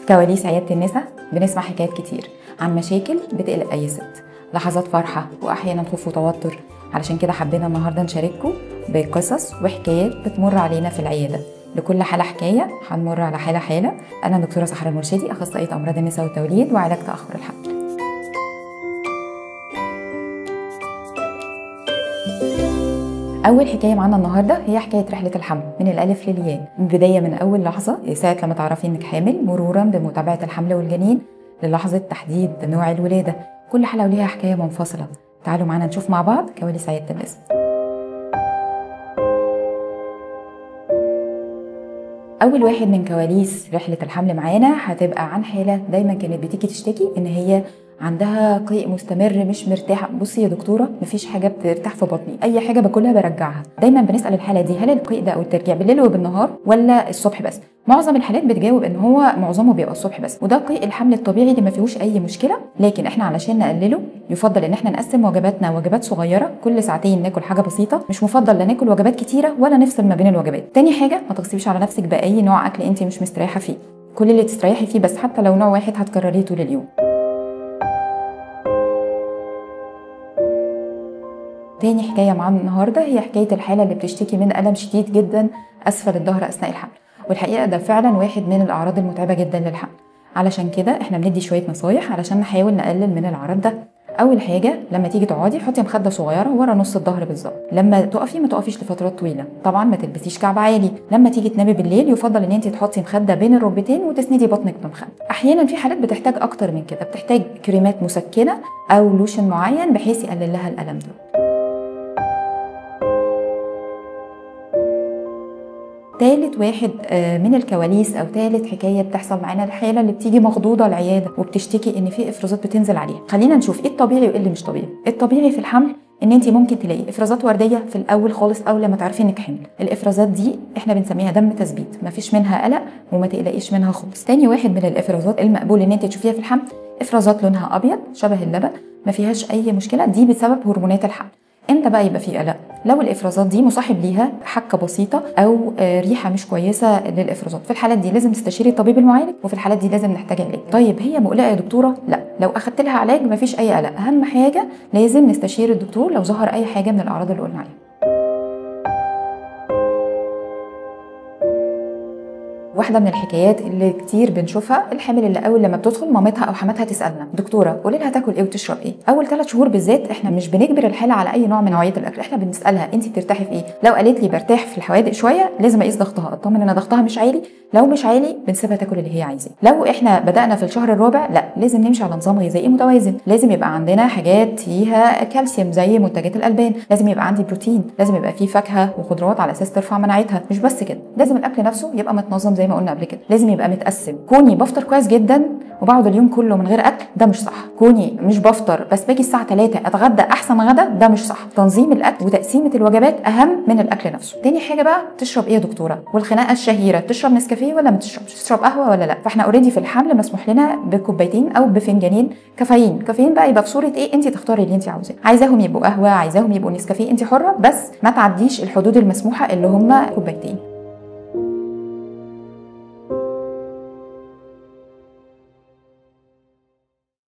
كواليس عيادة النساء بنسمع حكايات كتير عن مشاكل بتقلق أي ست لحظات فرحة وأحيانا خوف وتوتر علشان كده حبينا النهاردة نشارككم بقصص وحكايات بتمر علينا في العيادة لكل حالة حكاية هنمر على حالة حالة أنا دكتورة سحر المرشدي أخصائية أمراض النساء والتوليد وعلاج تأخر الحمل أول حكاية معانا النهاردة هي حكاية رحلة الحمل من الألف للياء من بداية من أول لحظة ساعة لما تعرفي إنك حامل مرورا بمتابعة الحمل والجنين للحظة تحديد نوع الولادة كل حالة وليها حكاية منفصلة تعالوا معانا نشوف مع بعض كواليس عيادة النساء أول واحد من كواليس رحلة الحمل معانا هتبقى عن حالة دايما كانت بتيجي تشتكي إن هي عندها قيء مستمر مش مرتاحه بصي يا دكتوره مفيش حاجه بترتاح في بطني اي حاجه باكلها برجعها دايما بنسال الحاله دي هل القيء ده او الترجيع بالليل وبالنهار ولا الصبح بس معظم الحالات بتجاوب ان هو معظمه بيبقى الصبح بس وده قيء الحمل الطبيعي اللي ما فيهوش اي مشكله لكن احنا علشان نقلله يفضل ان احنا نقسم وجباتنا وجبات صغيره كل ساعتين ناكل حاجه بسيطه مش مفضل لا ناكل وجبات كتيره ولا نفصل ما بين الوجبات تاني حاجه ما تغصبيش على نفسك باي نوع اكل انت مش مستريحه فيه كل اللي تستريحي فيه بس حتى لو نوع واحد هتكرريه طول اليوم تاني حكاية معانا النهاردة هي حكاية الحالة اللي بتشتكي من ألم شديد جدا أسفل الظهر أثناء الحمل والحقيقة ده فعلا واحد من الأعراض المتعبة جدا للحمل علشان كده احنا بندي شوية نصايح علشان نحاول نقلل من العرض ده اول حاجه لما تيجي تقعدي حطي مخده صغيره ورا نص الظهر بالظبط لما تقفي ما تقفيش لفترات طويله طبعا ما تلبسيش كعب عالي لما تيجي تنامي بالليل يفضل ان انت تحطي مخده بين الركبتين وتسندي بطنك بمخده احيانا في حالات بتحتاج اكتر من كده بتحتاج كريمات مسكنه او لوشن معين بحيث يقلل لها الالم ده تالت واحد من الكواليس او تالت حكايه بتحصل معانا الحاله اللي بتيجي مخضوضه العياده وبتشتكي ان في افرازات بتنزل عليها خلينا نشوف ايه الطبيعي وايه اللي مش طبيعي الطبيعي في الحمل ان انت ممكن تلاقي افرازات ورديه في الاول خالص اول لما تعرفي انك حمل الافرازات دي احنا بنسميها دم تثبيت ما فيش منها قلق وما تقلقيش منها خالص تاني واحد من الافرازات المقبول ان انت تشوفيها في الحمل افرازات لونها ابيض شبه اللبن ما فيهاش اي مشكله دي بسبب هرمونات الحمل امتى بقى يبقى في قلق لو الافرازات دي مصاحب ليها حكه بسيطه او ريحه مش كويسه للافرازات في الحالات دي لازم تستشيري الطبيب المعالج وفي الحالات دي لازم نحتاج علاج طيب هي مقلقه يا دكتوره لا لو اخدت لها علاج مفيش اي قلق اهم حاجه لازم نستشير الدكتور لو ظهر اي حاجه من الاعراض اللي قلنا عليها واحده من الحكايات اللي كتير بنشوفها الحامل اللي اول لما بتدخل مامتها او حماتها تسالنا دكتوره قولي لها تاكل ايه وتشرب ايه اول ثلاث شهور بالذات احنا مش بنجبر الحاله على اي نوع من نوعيه الاكل احنا بنسالها انت بترتاحي في ايه لو قالت لي برتاح في الحوادق شويه لازم اقيس ضغطها اطمن ان ضغطها مش عالي لو مش عالي بنسيبها تاكل اللي هي عايزاه لو احنا بدانا في الشهر الرابع لا لازم نمشي على نظام غذائي متوازن لازم يبقى عندنا حاجات فيها كالسيوم زي منتجات الالبان لازم يبقى عندي بروتين لازم يبقى فيه فاكهه وخضروات على اساس ترفع مناعتها مش بس كده لازم الاكل نفسه يبقى متنظم زي ما قلنا قبل كده لازم يبقى متقسم كوني بفطر كويس جدا وبقعد اليوم كله من غير اكل ده مش صح كوني مش بفطر بس باجي الساعه 3 اتغدى احسن غدا ده مش صح تنظيم الاكل وتقسيمه الوجبات اهم من الاكل نفسه تاني حاجه بقى تشرب ايه يا دكتوره والخناقه الشهيره تشرب نسكافيه ولا ما تشربش تشرب قهوه ولا لا فاحنا اوريدي في الحمل مسموح لنا بكوبايتين او بفنجانين كافيين كافيين بقى يبقى في صوره ايه انت تختاري اللي انت عاوزاه عايزاهم يبقوا قهوه عايزاهم يبقوا نسكافيه انت حره بس ما تعديش الحدود المسموحه اللي هم كوبايتين